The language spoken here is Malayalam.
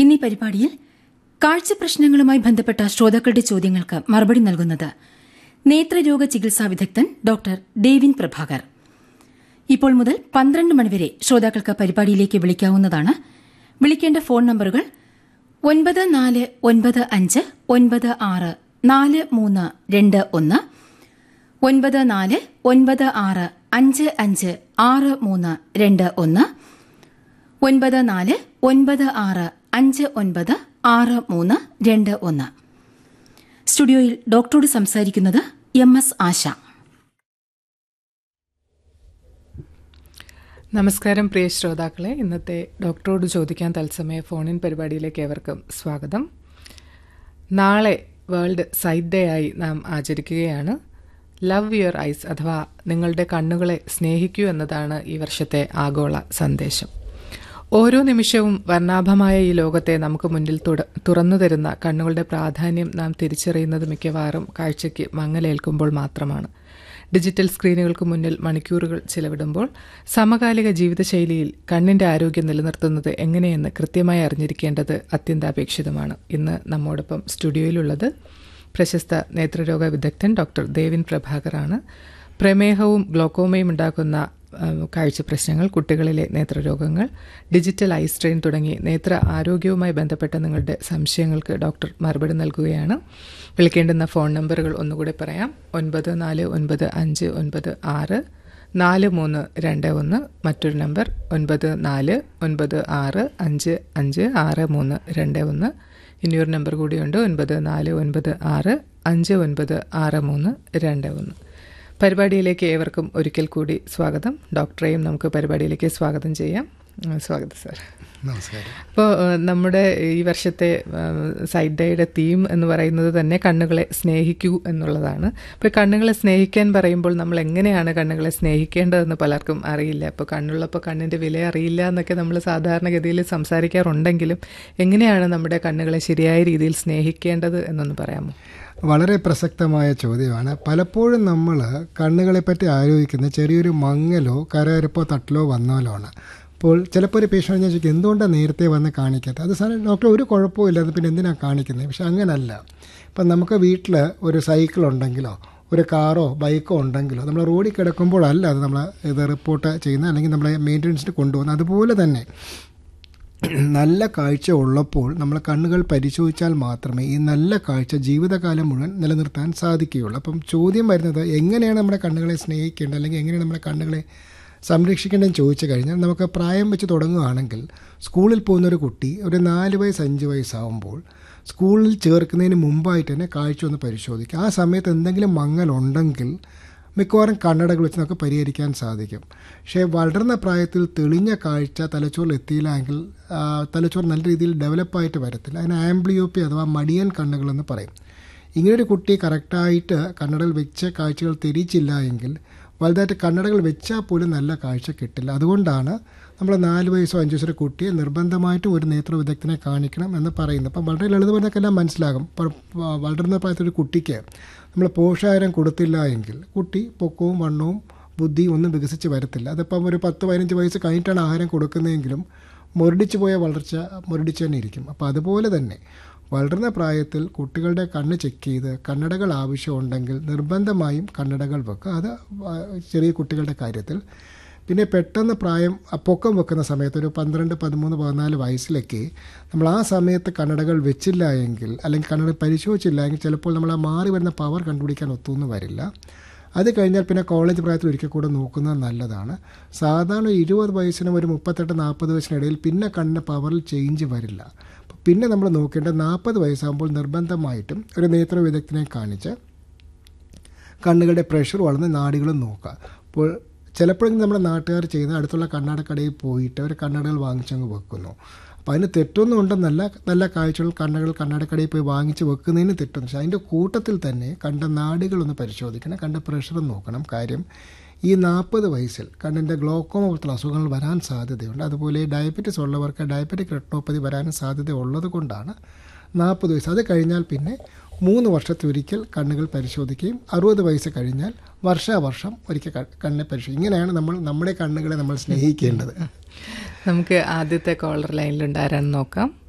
ഇന്നീ പരിപാടിയിൽ കാഴ്ച പ്രശ്നങ്ങളുമായി ബന്ധപ്പെട്ട ശ്രോതാക്കളുടെ ചോദ്യങ്ങൾക്ക് മറുപടി നൽകുന്നത് നേത്രരോഗ ചികിത്സാ വിദഗ്ധൻ ഡോക്ടർ ഡേവിൻ പ്രഭാകർ ഇപ്പോൾ മുതൽ പന്ത്രണ്ട് മണിവരെ ശ്രോതാക്കൾക്ക് പരിപാടിയിലേക്ക് വിളിക്കാവുന്നതാണ് വിളിക്കേണ്ട ഫോൺ നമ്പറുകൾ ഒൻപത് നാല് ഒൻപത് അഞ്ച് ഒൻപത് ആറ് നാല് മൂന്ന് രണ്ട് ഒന്ന് ഒൻപത് നാല് ഒൻപത് ആറ് അഞ്ച് അഞ്ച് ആറ് മൂന്ന് രണ്ട് ഒന്ന് ഒൻപത് നാല് ഒൻപത് ആറ് അഞ്ച് ഒൻപത് ആറ് മൂന്ന് രണ്ട് ഒന്ന് സ്റ്റുഡിയോയിൽ ഡോക്ടറോട് സംസാരിക്കുന്നത് എം എസ് ആശ നമസ്കാരം പ്രിയ ശ്രോതാക്കളെ ഇന്നത്തെ ഡോക്ടറോട് ചോദിക്കാൻ തത്സമയ ഫോണിൻ പരിപാടിയിലേക്ക് ഏവർക്കും സ്വാഗതം നാളെ വേൾഡ് സൈറ്റ് ഡേ ആയി നാം ആചരിക്കുകയാണ് ലവ് യുവർ ഐസ് അഥവാ നിങ്ങളുടെ കണ്ണുകളെ സ്നേഹിക്കൂ എന്നതാണ് ഈ വർഷത്തെ ആഗോള സന്ദേശം ഓരോ നിമിഷവും വർണ്ണാഭമായ ഈ ലോകത്തെ നമുക്ക് മുന്നിൽ തുട തുറന്നു തരുന്ന കണ്ണുകളുടെ പ്രാധാന്യം നാം തിരിച്ചറിയുന്നത് മിക്കവാറും കാഴ്ചയ്ക്ക് മങ്ങലേൽക്കുമ്പോൾ മാത്രമാണ് ഡിജിറ്റൽ സ്ക്രീനുകൾക്ക് മുന്നിൽ മണിക്കൂറുകൾ ചിലവിടുമ്പോൾ സമകാലിക ജീവിതശൈലിയിൽ കണ്ണിന്റെ ആരോഗ്യം നിലനിർത്തുന്നത് എങ്ങനെയെന്ന് കൃത്യമായി അറിഞ്ഞിരിക്കേണ്ടത് അത്യന്താപേക്ഷിതമാണ് ഇന്ന് നമ്മോടൊപ്പം സ്റ്റുഡിയോയിലുള്ളത് പ്രശസ്ത നേത്രരോഗ വിദഗ്ധൻ ഡോക്ടർ ദേവിൻ പ്രഭാകറാണ് പ്രമേഹവും ഗ്ലോക്കോമയും ഉണ്ടാക്കുന്ന കാഴ്ച പ്രശ്നങ്ങൾ കുട്ടികളിലെ നേത്രരോഗങ്ങൾ ഡിജിറ്റൽ ഐ സ്ട്രെയിൻ തുടങ്ങി നേത്ര ആരോഗ്യവുമായി ബന്ധപ്പെട്ട നിങ്ങളുടെ സംശയങ്ങൾക്ക് ഡോക്ടർ മറുപടി നൽകുകയാണ് വിളിക്കേണ്ടുന്ന ഫോൺ നമ്പറുകൾ ഒന്നുകൂടെ പറയാം ഒൻപത് നാല് ഒൻപത് അഞ്ച് ഒൻപത് ആറ് നാല് മൂന്ന് രണ്ട് ഒന്ന് മറ്റൊരു നമ്പർ ഒൻപത് നാല് ഒൻപത് ആറ് അഞ്ച് അഞ്ച് ആറ് മൂന്ന് രണ്ട് ഒന്ന് ഇനിയൊരു നമ്പർ കൂടിയുണ്ട് ഒൻപത് നാല് ഒൻപത് ആറ് അഞ്ച് ഒൻപത് ആറ് മൂന്ന് രണ്ട് ഒന്ന് പരിപാടിയിലേക്ക് ഏവർക്കും ഒരിക്കൽ കൂടി സ്വാഗതം ഡോക്ടറെയും നമുക്ക് പരിപാടിയിലേക്ക് സ്വാഗതം ചെയ്യാം സ്വാഗതം സാർ നമസ്കാരം അപ്പോൾ നമ്മുടെ ഈ വർഷത്തെ സൈഡ് ഡേയുടെ തീം എന്ന് പറയുന്നത് തന്നെ കണ്ണുകളെ സ്നേഹിക്കൂ എന്നുള്ളതാണ് അപ്പോൾ കണ്ണുകളെ സ്നേഹിക്കാൻ പറയുമ്പോൾ നമ്മൾ എങ്ങനെയാണ് കണ്ണുകളെ സ്നേഹിക്കേണ്ടതെന്ന് പലർക്കും അറിയില്ല അപ്പോൾ കണ്ണുള്ളപ്പോൾ കണ്ണിൻ്റെ വില അറിയില്ല എന്നൊക്കെ നമ്മൾ സാധാരണഗതിയിൽ സംസാരിക്കാറുണ്ടെങ്കിലും എങ്ങനെയാണ് നമ്മുടെ കണ്ണുകളെ ശരിയായ രീതിയിൽ സ്നേഹിക്കേണ്ടത് എന്നൊന്ന് പറയാമോ വളരെ പ്രസക്തമായ ചോദ്യമാണ് പലപ്പോഴും നമ്മൾ കണ്ണുകളെപ്പറ്റി ആലോചിക്കുന്ന ചെറിയൊരു മങ്ങലോ കരകരപ്പോ തട്ടലോ വന്നാലോ ആണ് അപ്പോൾ ചിലപ്പോൾ ഒരു പേഷ്യൻ്റ് ഞാൻ ചോദിക്കും എന്തുകൊണ്ടാണ് നേരത്തെ വന്ന് കാണിക്കാത്തത് അത് സാറേ ഡോക്ടർ ഒരു കുഴപ്പമില്ല അത് പിന്നെ എന്തിനാണ് കാണിക്കുന്നത് പക്ഷെ അങ്ങനല്ല ഇപ്പം നമുക്ക് വീട്ടിൽ ഒരു സൈക്കിൾ ഉണ്ടെങ്കിലോ ഒരു കാറോ ബൈക്കോ ഉണ്ടെങ്കിലോ നമ്മൾ റോഡിൽ കിടക്കുമ്പോഴല്ല അത് നമ്മൾ ഇത് റിപ്പോർട്ട് ചെയ്യുന്നത് അല്ലെങ്കിൽ നമ്മളെ മെയിൻ്റനൻസിന് കൊണ്ടുപോകുന്നത് അതുപോലെ തന്നെ നല്ല കാഴ്ച ഉള്ളപ്പോൾ നമ്മൾ കണ്ണുകൾ പരിശോധിച്ചാൽ മാത്രമേ ഈ നല്ല കാഴ്ച ജീവിതകാലം മുഴുവൻ നിലനിർത്താൻ സാധിക്കുകയുള്ളൂ അപ്പം ചോദ്യം വരുന്നത് എങ്ങനെയാണ് നമ്മുടെ കണ്ണുകളെ സ്നേഹിക്കേണ്ടത് അല്ലെങ്കിൽ എങ്ങനെയാണ് നമ്മുടെ കണ്ണുകളെ സംരക്ഷിക്കേണ്ടതെന്ന് ചോദിച്ചു കഴിഞ്ഞാൽ നമുക്ക് പ്രായം വെച്ച് തുടങ്ങുകയാണെങ്കിൽ സ്കൂളിൽ പോകുന്ന ഒരു കുട്ടി ഒരു നാല് വയസ്സ് അഞ്ച് വയസ്സാവുമ്പോൾ സ്കൂളിൽ ചേർക്കുന്നതിന് മുമ്പായിട്ട് തന്നെ കാഴ്ച ഒന്ന് പരിശോധിക്കുക ആ സമയത്ത് എന്തെങ്കിലും മങ്ങലുണ്ടെങ്കിൽ മിക്കവാറും കണ്ണടകൾ വെച്ച് നമുക്ക് പരിഹരിക്കാൻ സാധിക്കും പക്ഷേ വളർന്ന പ്രായത്തിൽ തെളിഞ്ഞ കാഴ്ച തലച്ചോറിൽ എത്തിയില്ല എങ്കിൽ തലച്ചോറ് നല്ല രീതിയിൽ ഡെവലപ്പായിട്ട് വരത്തില്ല അതിന് ആംബ്ലിയോപ്പി അഥവാ മടിയൻ കണ്ണുകളെന്ന് പറയും ഇങ്ങനൊരു കുട്ടി കറക്റ്റായിട്ട് കണ്ണടകൾ വെച്ച കാഴ്ചകൾ തിരിച്ചില്ല എങ്കിൽ വലുതായിട്ട് കണ്ണടകൾ വെച്ചാൽ പോലും നല്ല കാഴ്ച കിട്ടില്ല അതുകൊണ്ടാണ് നമ്മൾ നാല് വയസ്സോ അഞ്ച് വയസ്സോ കുട്ടിയെ നിർബന്ധമായിട്ടും ഒരു നേത്ര വിദഗ്ധനെ കാണിക്കണം എന്ന് പറയുന്നത് അപ്പം വളരെ ലളിതമായിട്ടൊക്കെല്ലാം മനസ്സിലാകും വളരുന്ന പ്രായത്തിലൊരു കുട്ടിക്ക് നമ്മൾ പോഷകാഹാരം കൊടുത്തില്ല എങ്കിൽ കുട്ടി പൊക്കവും വണ്ണവും ബുദ്ധിയും ഒന്നും വികസിച്ച് വരത്തില്ല അതിപ്പം ഒരു പത്ത് പതിനഞ്ച് വയസ്സ് കഴിഞ്ഞിട്ടാണ് ആഹാരം കൊടുക്കുന്നതെങ്കിലും മുരടിച്ചു പോയ വളർച്ച മുരടിച്ചു തന്നെ ഇരിക്കും അപ്പോൾ അതുപോലെ തന്നെ വളർന്ന പ്രായത്തിൽ കുട്ടികളുടെ കണ്ണ് ചെക്ക് ചെയ്ത് കണ്ണടകൾ ആവശ്യമുണ്ടെങ്കിൽ നിർബന്ധമായും കണ്ണടകൾ വെക്കുക അത് ചെറിയ കുട്ടികളുടെ കാര്യത്തിൽ പിന്നെ പെട്ടെന്ന് പ്രായം പൊക്കം വെക്കുന്ന സമയത്ത് ഒരു പന്ത്രണ്ട് പതിമൂന്ന് പതിനാല് വയസ്സിലൊക്കെ നമ്മൾ ആ സമയത്ത് കണ്ണടകൾ വെച്ചില്ല എങ്കിൽ അല്ലെങ്കിൽ കണ്ണട പരിശോധിച്ചില്ല എങ്കിൽ ചിലപ്പോൾ നമ്മൾ ആ മാറി വരുന്ന പവർ കണ്ടുപിടിക്കാൻ ഒത്തൊന്നും വരില്ല അത് കഴിഞ്ഞാൽ പിന്നെ കോളേജ് പ്രായത്തിൽ ഒരിക്കൽ കൂടെ നോക്കുന്നത് നല്ലതാണ് സാധാരണ ഇരുപത് വയസ്സിനും ഒരു മുപ്പത്തെട്ട് നാൽപ്പത് വയസ്സിനിടയിൽ പിന്നെ കണ്ണിന് പവറിൽ ചേഞ്ച് വരില്ല പിന്നെ നമ്മൾ നോക്കേണ്ടത് നാൽപ്പത് വയസ്സാകുമ്പോൾ നിർബന്ധമായിട്ടും ഒരു നേത്ര വിദഗ്ധനെ കാണിച്ച് കണ്ണുകളുടെ പ്രഷർ വളർന്ന് നാടികളും നോക്കുക അപ്പോൾ ചിലപ്പോഴെങ്കിലും നമ്മുടെ നാട്ടുകാർ ചെയ്യുന്ന അടുത്തുള്ള കണ്ണാടക്കടയിൽ പോയിട്ട് അവർ കണ്ണടകൾ വാങ്ങിച്ചങ്ങ് വെക്കുന്നു അപ്പോൾ അതിന് തെറ്റൊന്നും ഉണ്ടെന്നല്ല നല്ല കാഴ്ചകൾ കണ്ണുകൾ കണ്ണാടക്കടയിൽ പോയി വാങ്ങിച്ച് വെക്കുന്നതിന് തെറ്റൊന്നും പക്ഷേ അതിൻ്റെ കൂട്ടത്തിൽ തന്നെ കണ്ട നാടുകളൊന്ന് പരിശോധിക്കണം കണ്ട പ്രഷർ നോക്കണം കാര്യം ഈ നാൽപ്പത് വയസ്സിൽ കണ്ണിൻ്റെ ഗ്ലോക്കോമ പോലത്തുള്ള അസുഖങ്ങൾ വരാൻ സാധ്യതയുണ്ട് അതുപോലെ ഡയബറ്റിസ് ഉള്ളവർക്ക് ഡയബറ്റിക് റെട്ടോപ്പതി വരാനും സാധ്യത ഉള്ളത് കൊണ്ടാണ് നാൽപ്പത് വയസ്സ് അത് കഴിഞ്ഞാൽ പിന്നെ മൂന്ന് വർഷത്തിലൊരിക്കൽ കണ്ണുകൾ പരിശോധിക്കുകയും അറുപത് വയസ്സ് കഴിഞ്ഞാൽ വർഷാവർഷം ഒരിക്കൽ കണ്ണിനെ പരിശോധിക്കും ഇങ്ങനെയാണ് നമ്മൾ നമ്മുടെ കണ്ണുകളെ നമ്മൾ സ്നേഹിക്കേണ്ടത് നമുക്ക് ആദ്യത്തെ കോളർ ലൈനിലുണ്ടാരാന്ന് നോക്കാം